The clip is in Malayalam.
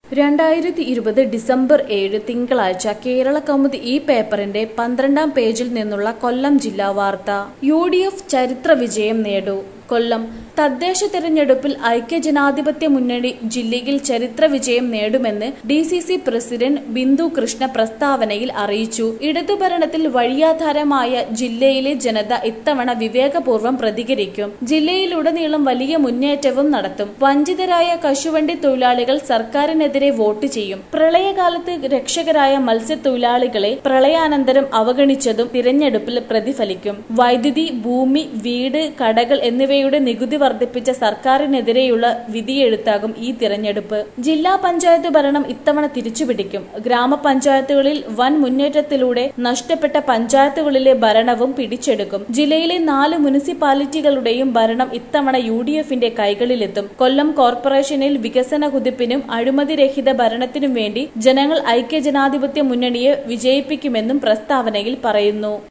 രണ്ടായിരത്തി ഇരുപത് ഡിസംബർ ഏഴ് തിങ്കളാഴ്ച കേരള കൗമുദി ഈ പേപ്പറിന്റെ പന്ത്രണ്ടാം പേജിൽ നിന്നുള്ള കൊല്ലം ജില്ലാ വാർത്ത യു ഡി എഫ് ചരിത്ര വിജയം നേടൂ കൊല്ലം തദ്ദേശ തെരഞ്ഞെടുപ്പിൽ ഐക്യജനാധിപത്യ മുന്നണി ജില്ലയിൽ ചരിത്ര വിജയം നേടുമെന്ന് D C C president Bindu Krishna പ്രസ്താവനയിൽ അറിയിച്ചു ഇടതുഭരണത്തിൽ വഴിയാധാരമായ ജില്ലയിലെ ജനത ഇത്തവണ വിവേകപൂർവ്വം പ്രതികരിക്കും ജില്ലയിലുടനീളം വലിയ മുന്നേറ്റവും നടത്തും വഞ്ചിതരായ കശുവണ്ടി തൊഴിലാളികൾ സർക്കാരിനെതിരെ വോട്ട് ചെയ്യും പ്രളയകാലത്ത് രക്ഷകരായ മത്സ്യത്തൊഴിലാളികളെ പ്രളയാനന്തരം അവഗണിച്ചതും തിരഞ്ഞെടുപ്പിൽ പ്രതിഫലിക്കും വൈദ്യുതി ഭൂമി വീട് കടകൾ എന്നിവയുടെ നികുതി വർദ്ധിപ്പിച്ച സർക്കാരിനെതിരെയുള്ള വിധിയെഴുത്താകും ഈ തിരഞ്ഞെടുപ്പ് ജില്ലാ പഞ്ചായത്ത് ഭരണം ഇത്തവണ തിരിച്ചുപിടിക്കും ഗ്രാമപഞ്ചായത്തുകളിൽ വൻ മുന്നേറ്റത്തിലൂടെ നഷ്ടപ്പെട്ട പഞ്ചായത്തുകളിലെ ഭരണവും പിടിച്ചെടുക്കും ജില്ലയിലെ നാല് മുനിസിപ്പാലിറ്റികളുടെയും ഭരണം ഇത്തവണ യു ഡി എഫിന്റെ കൈകളിലെത്തും കൊല്ലം കോർപ്പറേഷനിൽ വികസന കുതിപ്പിനും അഴിമതിരഹിത ഭരണത്തിനും വേണ്ടി ജനങ്ങൾ ഐക്യജനാധിപത്യ മുന്നണിയെ വിജയിപ്പിക്കുമെന്നും പ്രസ്താവനയിൽ പറയുന്നു